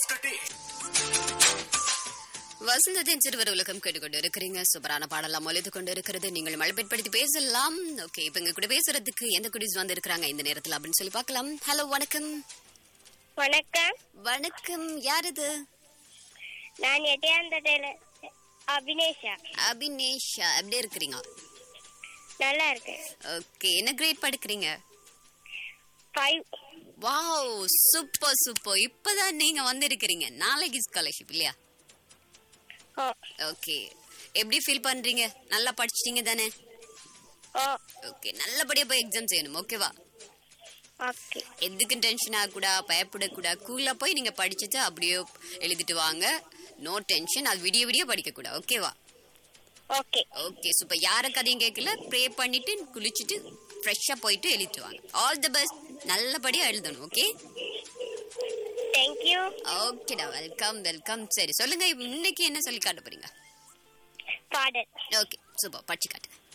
மஸ்கட்டே வசந்தத்தின் சிறுவர் உலகம் கேட்டுக்கொண்டு இருக்கிறீங்க சூப்பரான பாடலாம் ஒலித்து கொண்டு இருக்கிறது நீங்கள் மழைப்பேற்படுத்தி பேசலாம் ஓகே இப்ப எங்க கூட பேசுறதுக்கு எந்த குடிஸ் வந்து இருக்கிறாங்க இந்த நேரத்துல அப்படின்னு சொல்லி பார்க்கலாம் ஹலோ வணக்கம் வணக்கம் வணக்கம் யார் இது நான் எட்டியாந்தட்டையில அபினேஷா அபினேஷா எப்படி இருக்கிறீங்க நல்லா இருக்கேன் ஓகே என்ன கிரேட் படிக்கிறீங்க ஃபைவ் வாவ் சூப்பர் சூப்பர் இப்பதான் நீங்க வந்திருக்கிறீங்க நாளைக்கு ஸ்காலர்ஷிப் இல்லையா ஓ ஓகே எப்படி ஃபீல் பண்றீங்க நல்லா படிச்சிட்டீங்க தானே ஓ ஓகே நல்லபடியா போய் எக்ஸாம் செய்யணும் ஓகேவா ஓகே எதுக்கும் டென்ஷன் ஆகக்கூடா பயப்படக்கூடா கூலா போய் நீங்க படிச்சுட்டு அப்படியே எழுதிட்டு வாங்க நோ டென்ஷன் அது விடிய விடிய படிக்க கூடாது ஓகேவா ஓகே ஓகே சூப்பர் யார கதையும் கேட்கல ப்ரே பண்ணிட்டு குளிச்சுட்டு ஃப்ரெஷ்ஷா போயிட்டு எழுதிட்டு வாங்க ஆல் தி பெஸ்ட் நல்லபடியா எழுதணும் ஓகே தேங்க்யூ ஓகேடா வெல்கம் வெல்கம் சரி சொல்லுங்க இப்ப இன்னைக்கு என்ன சொல்லி காட்ட போறீங்க பாடல் ஓகே சூப்பர் படிச்சு காட்டு